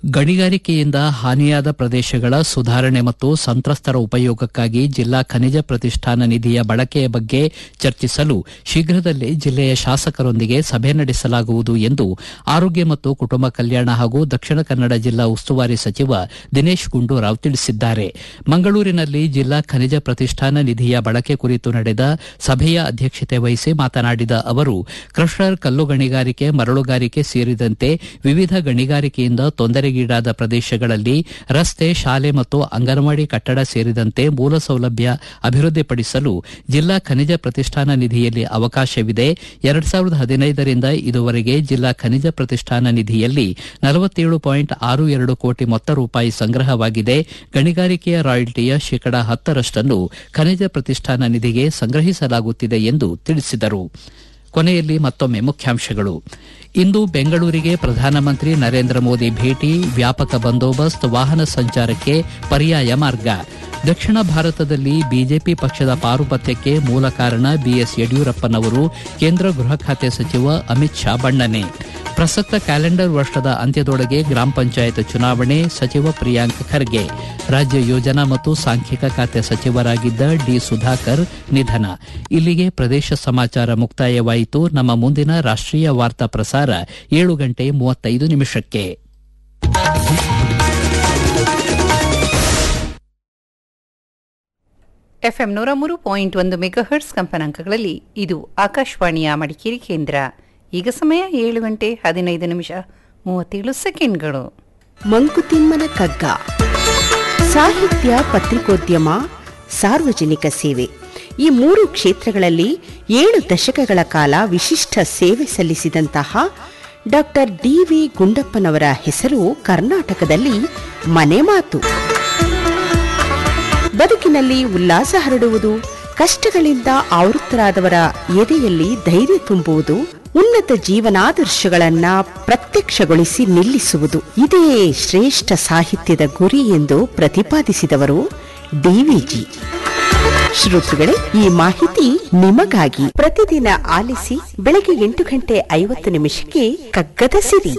ಗಣಿಗಾರಿಕೆಯಿಂದ ಹಾನಿಯಾದ ಪ್ರದೇಶಗಳ ಸುಧಾರಣೆ ಮತ್ತು ಸಂತ್ರಸ್ತರ ಉಪಯೋಗಕ್ಕಾಗಿ ಜಿಲ್ಲಾ ಖನಿಜ ಪ್ರತಿಷ್ಠಾನ ನಿಧಿಯ ಬಳಕೆಯ ಬಗ್ಗೆ ಚರ್ಚಿಸಲು ಶೀಘ್ರದಲ್ಲೇ ಜಿಲ್ಲೆಯ ಶಾಸಕರೊಂದಿಗೆ ಸಭೆ ನಡೆಸಲಾಗುವುದು ಎಂದು ಆರೋಗ್ಯ ಮತ್ತು ಕುಟುಂಬ ಕಲ್ಯಾಣ ಹಾಗೂ ದಕ್ಷಿಣ ಕನ್ನಡ ಜಿಲ್ಲಾ ಉಸ್ತುವಾರಿ ಸಚಿವ ದಿನೇಶ್ ಗುಂಡೂರಾವ್ ತಿಳಿಸಿದ್ದಾರೆ ಮಂಗಳೂರಿನಲ್ಲಿ ಜಿಲ್ಲಾ ಖನಿಜ ಪ್ರತಿಷ್ಠಾನ ನಿಧಿಯ ಬಳಕೆ ಕುರಿತು ನಡೆದ ಸಭೆಯ ಅಧ್ಯಕ್ಷತೆ ವಹಿಸಿ ಮಾತನಾಡಿದ ಅವರು ಕ್ರಷರ್ ಕಲ್ಲು ಗಣಿಗಾರಿಕೆ ಮರಳುಗಾರಿಕೆ ಸೇರಿದಂತೆ ವಿವಿಧ ಗಣಿಗಾರಿಕೆಯಿಂದ ತೊಂದರೆಗೀಡಾದ ಪ್ರದೇಶಗಳಲ್ಲಿ ರಸ್ತೆ ಶಾಲೆ ಮತ್ತು ಅಂಗನವಾಡಿ ಕಟ್ಟಡ ಸೇರಿದಂತೆ ಮೂಲ ಸೌಲಭ್ಯ ಅಭಿವೃದ್ಧಿಪಡಿಸಲು ಜಿಲ್ಲಾ ಖನಿಜ ಪ್ರತಿಷ್ಠಾನ ನಿಧಿಯಲ್ಲಿ ಅವಕಾಶವಿದೆ ಎರಡ್ ಸಾವಿರದ ಹದಿನೈದರಿಂದ ಇದುವರೆಗೆ ಜಿಲ್ಲಾ ಖನಿಜ ಪ್ರತಿಷ್ಠಾನ ನಿಧಿಯಲ್ಲಿ ನಲವತ್ತೇಳು ಪಾಯಿಂಟ್ ಆರು ಎರಡು ಕೋಟಿ ಮೊತ್ತ ರೂಪಾಯಿ ಸಂಗ್ರಹವಾಗಿದೆ ಗಣಿಗಾರಿಕೆಯ ರಾಯಲ್ಟಿಯ ಶೇಕಡಾ ಹತ್ತರಷ್ಟನ್ನು ಖನಿಜ ಪ್ರತಿಷ್ಠಾನ ನಿಧಿಗೆ ಸಂಗ್ರಹಿಸಲಾಗುತ್ತಿದೆ ಎಂದು ತಿಳಿಸಿದರು ಕೊನೆಯಲ್ಲಿ ಮತ್ತೊಮ್ಮೆ ಮುಖ್ಯಾಂಶಗಳು ಇಂದು ಬೆಂಗಳೂರಿಗೆ ಪ್ರಧಾನಮಂತ್ರಿ ನರೇಂದ್ರ ಮೋದಿ ಭೇಟಿ ವ್ಯಾಪಕ ಬಂದೋಬಸ್ತ್ ವಾಹನ ಸಂಚಾರಕ್ಕೆ ಪರ್ಯಾಯ ಮಾರ್ಗ ದಕ್ಷಿಣ ಭಾರತದಲ್ಲಿ ಬಿಜೆಪಿ ಪಕ್ಷದ ಪಾರುಪತ್ಯಕ್ಕೆ ಮೂಲ ಕಾರಣ ಬಿಎಸ್ ಯಡಿಯೂರಪ್ಪನವರು ಕೇಂದ್ರ ಗೃಹ ಖಾತೆ ಸಚಿವ ಅಮಿತ್ ಶಾ ಬಣ್ಣನೆ ಪ್ರಸಕ್ತ ಕ್ಯಾಲೆಂಡರ್ ವರ್ಷದ ಅಂತ್ಯದೊಳಗೆ ಗ್ರಾಮ ಪಂಚಾಯತ್ ಚುನಾವಣೆ ಸಚಿವ ಪ್ರಿಯಾಂಕ್ ಖರ್ಗೆ ರಾಜ್ಯ ಯೋಜನಾ ಮತ್ತು ಸಾಂಖ್ಯಿಕ ಖಾತೆ ಸಚಿವರಾಗಿದ್ದ ಡಿ ಸುಧಾಕರ್ ನಿಧನ ಇಲ್ಲಿಗೆ ಪ್ರದೇಶ ಸಮಾಚಾರ ಮುಕ್ತಾಯವಾಯಿತು ನಮ್ಮ ಮುಂದಿನ ರಾಷ್ಟೀಯ ವಾರ್ತಾ ಪ್ರಸಾರ ಏಳು ಗಂಟೆ ಮೂವತ್ತೈದು ನಿಮಿಷಕ್ಕೆ ಎಫ್ಎಂ ನೂರ ಮೂರು ಪಾಯಿಂಟ್ ಒಂದು ಮೆಗಾಹರ್ಟ್ಸ್ ಕಂಪನಾಂಕಗಳಲ್ಲಿ ಇದು ಆಕಾಶವಾಣಿಯ ಮಡಿಕೇರಿ ಕೇಂದ್ರ ಈಗ ಸಮಯ ಏಳು ಗಂಟೆ ಹದಿನೈದು ನಿಮಿಷ ಮೂವತ್ತೇಳು ಸೆಕೆಂಡ್ಗಳು ಮಂಕುತಿಮ್ಮನ ಕಗ್ಗ ಸಾಹಿತ್ಯ ಪತ್ರಿಕೋದ್ಯಮ ಸಾರ್ವಜನಿಕ ಸೇವೆ ಈ ಮೂರು ಕ್ಷೇತ್ರಗಳಲ್ಲಿ ಏಳು ದಶಕಗಳ ಕಾಲ ವಿಶಿಷ್ಟ ಸೇವೆ ಸಲ್ಲಿಸಿದಂತಹ ಡಾಕ್ಟರ್ ಡಿ ವಿ ಗುಂಡಪ್ಪನವರ ಹೆಸರು ಕರ್ನಾಟಕದಲ್ಲಿ ಮನೆ ಮಾತು ಬದುಕಿನಲ್ಲಿ ಉಲ್ಲಾಸ ಹರಡುವುದು ಕಷ್ಟಗಳಿಂದ ಆವೃತ್ತರಾದವರ ಎದೆಯಲ್ಲಿ ಧೈರ್ಯ ತುಂಬುವುದು ಉನ್ನತ ಜೀವನಾದರ್ಶಗಳನ್ನ ಪ್ರತ್ಯಕ್ಷಗೊಳಿಸಿ ನಿಲ್ಲಿಸುವುದು ಇದೇ ಶ್ರೇಷ್ಠ ಸಾಹಿತ್ಯದ ಗುರಿ ಎಂದು ಪ್ರತಿಪಾದಿಸಿದವರು ಡಿವಿಜಿ ಶ್ರೋತೃಗಳೇ ಈ ಮಾಹಿತಿ ನಿಮಗಾಗಿ ಪ್ರತಿದಿನ ಆಲಿಸಿ ಬೆಳಗ್ಗೆ ಎಂಟು ಗಂಟೆ ಐವತ್ತು ನಿಮಿಷಕ್ಕೆ ಕಗ್ಗದ ಸಿರಿ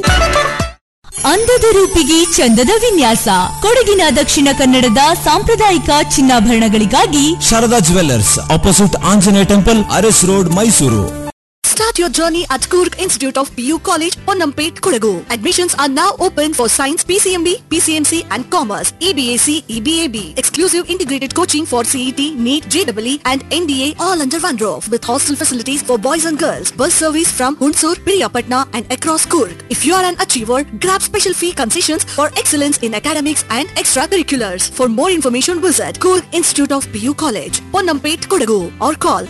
ಅಂದದ ರೂಪಿಗೆ ಚಂದದ ವಿನ್ಯಾಸ ಕೊಡಗಿನ ದಕ್ಷಿಣ ಕನ್ನಡದ ಸಾಂಪ್ರದಾಯಿಕ ಚಿನ್ನಾಭರಣಗಳಿಗಾಗಿ Sharada jewellers opposite Anjaneya temple Aras road Mysuru Start your journey at Kurg Institute of PU College, Ponampet, Kodagu. Admissions are now open for Science, PCMB, PCMC and Commerce, EBAC, EBAB. Exclusive integrated coaching for CET, NEET, JEE and NDA all under one roof with hostel facilities for boys and girls. Bus service from Hunsur, Priyapatna and across Kurg. If you are an achiever, grab special fee concessions for excellence in academics and extracurriculars. For more information visit Kurg Institute of PU College, Ponampet, Kodagu or call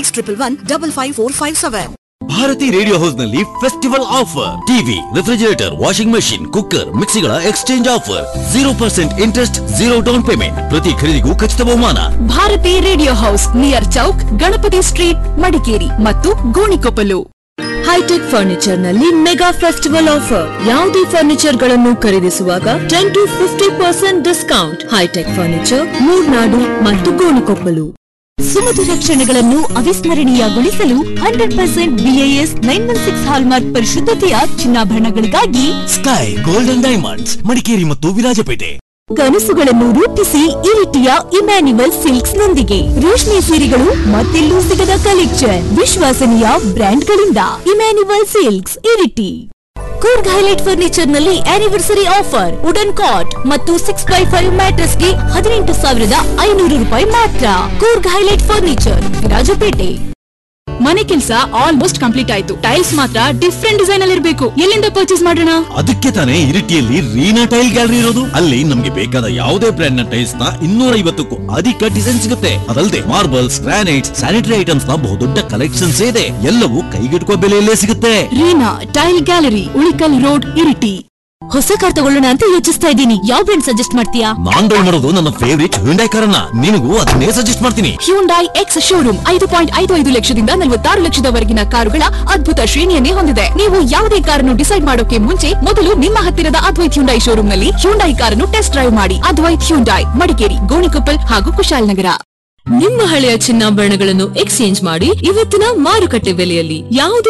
9611 55457. Bharati radio house ನಲ್ಲಿ festival offer TV refrigerator washing machine cooker ಮಿಕ್ಸಿಗಳ exchange offer zero percent interest zero down payment ಪ್ರತಿ ಖರೀದಿಗೂ ಖಚಿತ ಬಹುಮಾನ Bharati radio house near Chowk Ganapati street Madikeri ಮತ್ತು Gonikoppal hi-tech furniture ನಲ್ಲಿ mega festival offer ಯಾವುದೇ furniture ಗಳನ್ನು ಖರೀದಿಸುವಾಗ ten to fifty percent discount hi-tech furniture Murnad ಮತ್ತು ಗೋಣಿಕೊಪ್ಪಲು ಸುಮಧುರ ಕ್ಷಣಗಳನ್ನು ಅವಿಸ್ಮರಣೀಯಗೊಳಿಸಲು hundred percent BIS nine one six hallmark ಪರಿಶುದ್ಧತೆಯ ಚಿನ್ನಾಭರಣಗಳಿಗಾಗಿ ಸ್ಕೈ ಗೋಲ್ಡನ್ ಡೈಮಂಡ್ಸ್ ಮಡಿಕೇರಿ ಮತ್ತು ವಿರಾಜಪೇಟೆ ಕನಸುಗಳನ್ನು ರೂಪಿಸಿ ಇರಿಟಿಯ ಇಮ್ಯಾನ್ಯುವಲ್ ಸಿಲ್ಕ್ಸ್ ನೊಂದಿಗೆ ರೇಷ್ಮೆ ಸೀರೆಗಳು ಮತ್ತೆಲ್ಲೂ ಸಿಗದ ಕಲೆಕ್ಷನ್ ವಿಶ್ವಾಸನೀಯ ಬ್ರ್ಯಾಂಡ್ಗಳಿಂದ Emmanuel silks Iritty Coorg highlight furniture ನಲ್ಲಿ ಆನಿವರ್ಸರಿ ಆಫರ್ ವುಡನ್ ಕಾಟ್ ಮತ್ತು ಸಿಕ್ಸ್ ಬೈ ಫೈವ್ ಮ್ಯಾಟ್ರಸ್ ಗೆ ಹದಿನೆಂಟು ಸಾವಿರದ ಐನೂರು ರೂಪಾಯಿ ಮಾತ್ರ ಕೂರ್ಗ್ ಹೈಲೈಟ್ ಫರ್ನಿಚರ್ ವಿರಾಜಪೇಟೆ ಮನೆ ಕೆಲಸ ಆಲ್ಮೋಸ್ಟ್ ಕಂಪ್ಲೀಟ್ ಆಯ್ತು ಟೈಲ್ಸ್ ಮಾತ್ರ ಡಿಫ್ರೆಂಟ್ ಡಿಸೈನ್ ಅಲ್ಲಿ ಇರಬೇಕು ಎಲ್ಲಿಂದ ಪರ್ಚೇಸ್ ಮಾಡೋಣ ಅದಕ್ಕೆ ತಾನೇ ಇರಿಟಿಯಲ್ಲಿ ರೀನಾ ಟೈಲ್ ಗ್ಯಾಲರಿ ಇರೋದು ಅಲ್ಲಿ ನಮ್ಗೆ ಬೇಕಾದ ಯಾವುದೇ ಬ್ರ್ಯಾಂಡ್ ನ ಟೈಲ್ಸ್ ನ ಇನ್ನೂರ ಐವತ್ತಕ್ಕೂ ಅಧಿಕ ಡಿಸೈನ್ ಸಿಗುತ್ತೆ ಅದಲ್ಲದೆ ಮಾರ್ಬಲ್ಸ್ ಗ್ರಾನೈಟ್ಸ್ ಸ್ಯಾನಿಟರಿ ಐಟಮ್ಸ್ ನ ಬಹುದೊಡ್ಡ ಕಲೆಕ್ಷನ್ಸ್ ಇದೆ ಎಲ್ಲವೂ ಕೈಗೆಟುಕುವ ಬೆಲೆಯಲ್ಲೇ ಸಿಗುತ್ತೆ Reena tile gallery Ulikal road Iritty ಹೊಸ ಕಾರ್ ತಗೊಳ್ಳೋಣ ಅಂತ ಯೋಚಿಸ್ತಾ ಇದ್ದೀನಿ ಯಾವ ಬ್ರ್ಯಾಂಡ್ ಸಜೆಸ್ಟ್ ಮಾಡ್ತೀಯಾ ನಾನ್ ಡೌನ್ ಮಾಡೋದು ನನ್ನ ಫೇವರಿಟ್ ಹ್ಯುಂಡೈ ಕಾರನ್ನ ನಿನಗೂ ಅದನ್ನೇ ಸಜೆಸ್ಟ್ ಮಾಡ್ತೀನಿ ಹ್ಯೂಂಡೈ ಎಕ್ಸ್ ಶೋರೂಮ್ ಐದು ಪಾಯಿಂಟ್ ಐದು ಐದು ಲಕ್ಷದಿಂದ ನಲವತ್ತಾರು ಲಕ್ಷದವರೆಗಿನ ಕಾರುಗಳ ಅದ್ಭುತ ಶ್ರೇಣಿಯನ್ನೇ ಹೊಂದಿದೆ ನೀವು ಯಾವುದೇ ಕಾರನ್ನು ಡಿಸೈಡ್ ಮಾಡೋಕೆ ಮುಂಚೆ ಮೊದಲು ನಿಮ್ಮ ಹತ್ತಿರದ ಅದ್ವೈತ್ ಹ್ಯುಂಡೈ ಶೋರೂಮ್ ನಲ್ಲಿ ಹ್ಯುಂಡೈ ಕಾರನ್ನು ಟೆಸ್ಟ್ ಡ್ರೈವ್ ಮಾಡಿ ಅದ್ವೈತ್ ಹ್ಯುಂಡೈ ಮಡಿಕೇರಿ ಗೋಣಿಕೊಪ್ಪಲ್ ಹಾಗೂ ಕುಶಾಲನಗರ ನಿಮ್ಮ ಹಳೆಯ ಚಿನ್ನಾಭರಣಗಳನ್ನು ಎಕ್ಸ್ಚೇಂಜ್ ಮಾಡಿ ಇವತ್ತಿನ ಮಾರುಕಟ್ಟೆ ಬೆಲೆಯಲ್ಲಿ ಯಾವುದೇ